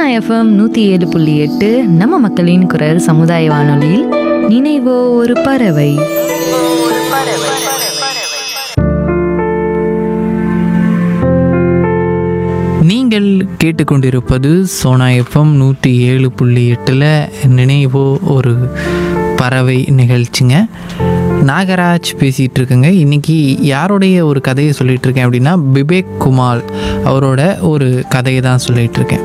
FM நூற்றி ஏழு புள்ளி எட்டு நம்ம மக்களின் குரல் சமுதாய வானொலியில் நினைவோ ஒரு பறவை நீங்கள் கேட்டுக்கொண்டிருப்பது சோனா எஃப்எம் நூற்றி ஏழு புள்ளி எட்டில் நினைவோ ஒரு பறவை நிகழ்ச்சிங்க நாகராஜ் பேசிகிட்டு இருக்கேங்க இன்றைக்கி யாருடைய ஒரு கதையை சொல்லிகிட்டு இருக்கேன் அப்படின்னா பிபேக் குமார் அவரோட ஒரு கதையை தான் சொல்லிகிட்டு இருக்கேன்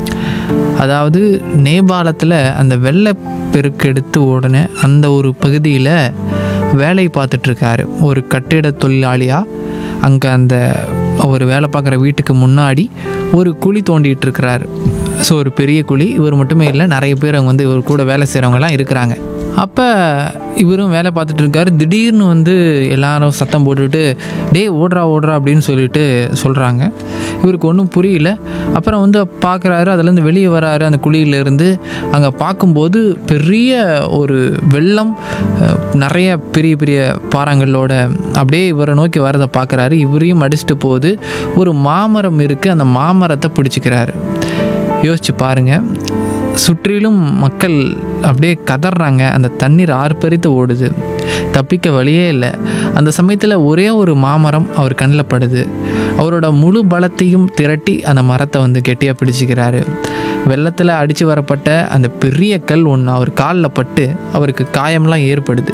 அதாவது நேபாளத்தில் அந்த வெள்ளப்பெருக்கெடுத்து ஓடின அந்த ஒரு பகுதியில் வேலை பார்த்துட்ருக்காரு ஒரு கட்டிட தொழிலாளியாக அங்கே அந்த அவர் வேலை பார்க்குற வீட்டுக்கு முன்னாடி ஒரு குழி தோண்டிட்டு இருக்கிறாரு ஸோ ஒரு பெரிய குழி இவர் மட்டுமே இல்லை நிறைய பேர் அங்கே வந்து இவர் கூட வேலை செய்கிறவங்கலாம் இருக்கிறாங்க அப்போ இவரும் வேலை பார்த்துட்டு இருக்காரு திடீர்னு வந்து எல்லாரும் சத்தம் போட்டுட்டு டேய் ஓடுறா ஓடுறா அப்படின்னு சொல்லிட்டு சொல்கிறாங்க இவருக்கு ஒன்றும் புரியல அப்புறம் வந்து பார்க்குறாரு அதுலேருந்து வெளியே வராரு அந்த குழியிலேருந்து அங்கே பார்க்கும்போது பெரிய ஒரு வெள்ளம் அஹ், நிறைய பெரிய பெரிய பாறாங்களோட அப்படியே இவரை நோக்கி வரதை பார்க்குறாரு இவரையும் அடிச்சுட்டு போகுது ஒரு மாமரம் இருக்குது அந்த மாமரத்தை பிடிச்சிக்கிறாரு யோசிச்சு பாருங்க சுற்றிலும் மக்கள் அப்படியே கதறாங்க அந்த தண்ணீர் ஆர்ப்பரித்து ஓடுது தப்பிக்க வழியே இல்லை அந்த சமயத்தில் ஒரே ஒரு மாமரம் அவர் கண்ணில் படுது அவரோட முழு பலத்தையும் திரட்டி அந்த மரத்தை வந்து கெட்டியாக பிடிச்சிக்கிறாரு வெள்ளத்தில் அடித்து வரப்பட்ட அந்த பெரிய கல் ஒன்று அவர் காலில் பட்டு அவருக்கு காயம்லாம் ஏற்படுது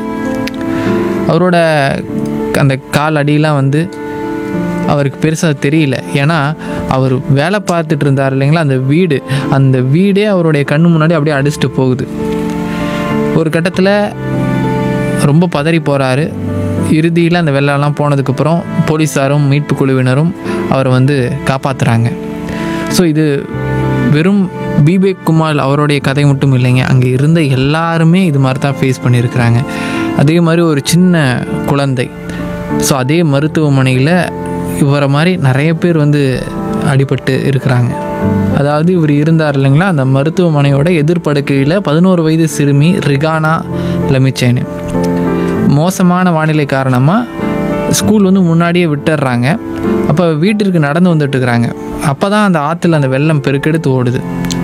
அவரோட அந்த கால் அடியெலாம் வந்து அவருக்கு பெருசாக தெரியல ஏன்னா அவர் வேலை பார்த்துட்டு இருந்தார் இல்லைங்களா அந்த வீடு அந்த வீடே அவருடைய கண்ணு முன்னாடி அப்படியே அடிச்சுட்டு போகுது ஒரு கட்டத்தில் ரொம்ப பதறி போகிறாரு இறுதியில் அந்த வெள்ளம்லாம் போனதுக்கப்புறம் போலீஸாரும் மீட்பு குழுவினரும் அவரை வந்து காப்பாற்றுறாங்க ஸோ இது வெறும் பிபேக் குமார் அவருடைய கதை மட்டும் இல்லைங்க அங்கே இருந்த எல்லாருமே இது மாதிரி தான் ஃபேஸ் பண்ணியிருக்கிறாங்க அதே மாதிரி ஒரு சின்ன குழந்தை ஸோ அதே மருத்துவமனையில் இவரை மாதிரி நிறைய பேர் வந்து அடிபட்டு இருக்கிறாங்க அதாவது இவர் இருந்தார் இல்லைங்களா அந்த மருத்துவமனையோட எதிர்ப்படுக்கையில் பதினோரு வயது சிறுமி ரிகானா லமிச்சேனு மோசமான வானிலை காரணமாக ஸ்கூல் வந்து முன்னாடியே விட்டுடுறாங்க அப்போ வீட்டிற்கு நடந்து வந்துட்டு இருக்கிறாங்க அப்போ தான் அந்த ஆற்றுல அந்த வெள்ளம் பெருக்கெடுத்து ஓடுது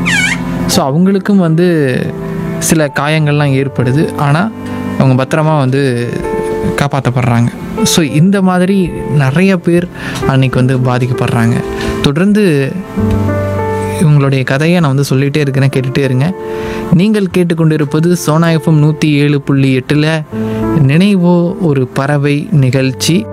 ஸோ அவங்களுக்கும் வந்து சில காயங்கள்லாம் ஏற்படுது ஆனால் அவங்க பத்திரமா வந்து காப்பாற்றப்படுறாங்க ஸோ இந்த மாதிரி நிறைய பேர் அன்னைக்கு வந்து பாதிக்கப்படுறாங்க தொடர்ந்து இவங்களுடைய கதையை நான் வந்து சொல்லிகிட்டே இருக்கிறேன் கேட்டுகிட்டே இருங்க நீங்கள் கேட்டுக்கொண்டிருப்பது சோனா எஃப்எம் நூற்றி ஏழு புள்ளி எட்டில் நினைவோ ஒரு பறவை நிகழ்ச்சி